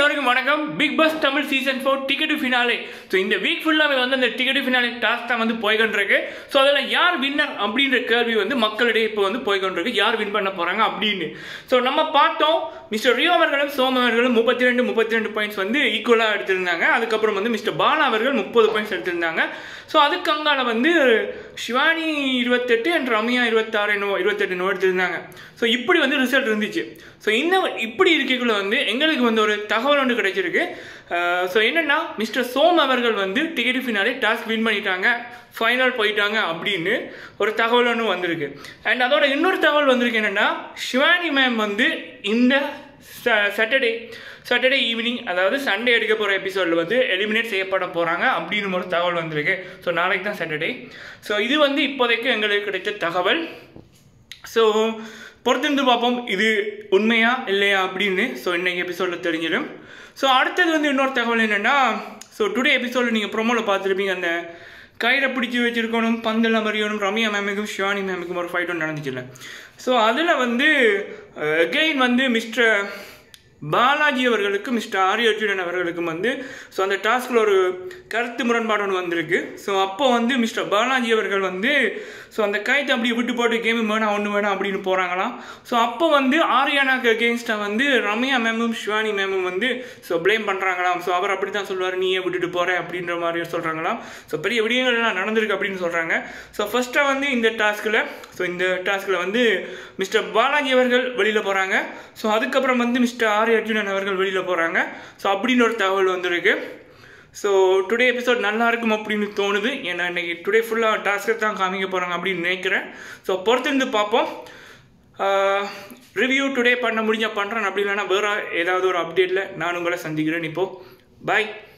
எல்லோருக்கும் வணக்கம் Bigg Boss Tamil season four ticket finale so இந்த வீக் ஃபுல்லாகவே வந்து அந்த டிக்கெட் ஃபினாலே டாஸ்க் தான் வந்து போய்கொண்டிருக்கு ஸோ அதில் யார் வின்னர் அப்படின்ற கேள்வி வந்து மக்களிடையே இப்போ வந்து போய்கொண்டிருக்கு யார் வின் பண்ண போகிறாங்க அப்படின்னு ஸோ நம்ம பார்த்தோம் மிஸ்டர் ரியோ அவர்களும் சோம் அவர்களும் முப்பத்தி ரெண்டு முப்பத்தி ரெண்டு பாயிண்ட்ஸ் வந்து ஈக்குவலாக எடுத்திருந்தாங்க அதுக்கப்புறம் வந்து மிஸ்டர் பாலா அவர்கள் முப்பது பாயிண்ட்ஸ் எடுத்திருந்தாங்க ஸோ அதுக்கு அங்கால வந்து சிவானி இருபத்தெட்டு அண்ட் ரம்யா இருபத்தாறு என்னவோ இருபத்தெட்டு என்னவோ எடுத்திருந்தாங்க ஸோ இப்படி வந்து ரிசல்ட் இருந்துச்சு ஸோ இன்னும் இப்படி இருக்கக்குள்ள வந்து எங்களுக்கு வந்து ஒரு தகவல் ஒன்று கிடைச்சிருக்கு ஸோ என்னென்னா மிஸ்டர் சோம் அவர்கள் வந்து டிக்கெட் ஃபினாலே டாஸ்க் வின் பண்ணிட்டாங்க ஃபைனல் போயிட்டாங்க அப்படின்னு ஒரு தகவல் ஒன்று வந்திருக்கு அண்ட் அதோட இன்னொரு தகவல் வந்திருக்கு என்னென்னா சிவானி மேம் வந்து இந்த சாட்டர்டே சாட்டர்டே ஈவினிங் அதாவது சண்டே எடுக்க போகிற எபிசோடில் வந்து எலிமினேட் செய்யப்பட போகிறாங்க அப்படின்னு ஒரு தகவல் வந்திருக்கு ஸோ நாளைக்கு தான் சாட்டர்டே ஸோ இது வந்து இப்போதைக்கு எங்களுக்கு கிடைத்த தகவல் ஸோ பொறுத்திருந்து பார்ப்போம் இது உண்மையா இல்லையா அப்படின்னு ஸோ இன்னைக்கு எபிசோடில் தெரிஞ்சிடும் ஸோ அடுத்தது வந்து இன்னொரு தகவல் என்னென்னா ஸோ டுடே எபிசோடில் நீங்கள் ப்ரொமோவில் பார்த்துருப்பீங்க அந்த கயிறை பிடிச்சி வச்சிருக்கணும் பந்தெல்லாம் மறியணும் ரம்யா மேமுக்கும் ஷிவானி மேமுக்கும் ஒரு ஃபைட்டும் நடந்துச்சுல்ல ஸோ அதில் வந்து அகெயின் வந்து மிஸ்டர் பாலாஜி அவர்களுக்கு மிஸ்டர் ஆரிய அர்ஜுனன் அவர்களுக்கும் வந்து ஸோ அந்த டாஸ்கில் ஒரு கருத்து முரண்பாடு ஒன்று வந்திருக்கு ஸோ அப்போ வந்து மிஸ்டர் பாலாஜி அவர்கள் வந்து ஸோ அந்த கைத்தை அப்படியே விட்டு போட்டு கேம் வேணாம் ஒன்று வேணாம் அப்படின்னு போகிறாங்களாம் ஸோ அப்போ வந்து ஆரியானாக்கு அகேன்ஸ்டாக வந்து ரம்யா மேமும் ஷிவானி மேமும் வந்து ஸோ ப்ளேம் பண்ணுறாங்களாம் ஸோ அவர் அப்படி தான் சொல்லுவார் நீயே விட்டுட்டு போகிற அப்படின்ற மாதிரி சொல்கிறாங்களாம் ஸோ பெரிய விடயங்கள்லாம் நடந்திருக்கு அப்படின்னு சொல்கிறாங்க ஸோ ஃபஸ்ட்டாக வந்து இந்த டாஸ்கில் ஸோ இந்த டாஸ்கில் வந்து மிஸ்டர் பாலாஜி அவர்கள் வெளியில் போகிறாங்க ஸோ அதுக்கப்புறம் வந்து மிஸ்டர் ஆர் அர்ஜுனன் அவர்கள் வெளியில் போகிறாங்க ஸோ அப்படின்னு ஒரு தகவல் வந்திருக்கு ஸோ டுடே எபிசோட் நல்லா இருக்கும் அப்படின்னு தோணுது ஏன்னா இன்னைக்கு டுடே ஃபுல்லாக டாஸ்க்கை தான் காமிக்க போகிறாங்க அப்படின்னு நினைக்கிறேன் ஸோ பொறுத்திருந்து பார்ப்போம் ரிவ்யூ டுடே பண்ண முடிஞ்சால் பண்ணுறேன் அப்படி இல்லைன்னா வேறு ஏதாவது ஒரு அப்டேட்டில் நான் உங்களை சந்திக்கிறேன் இப்போது பாய்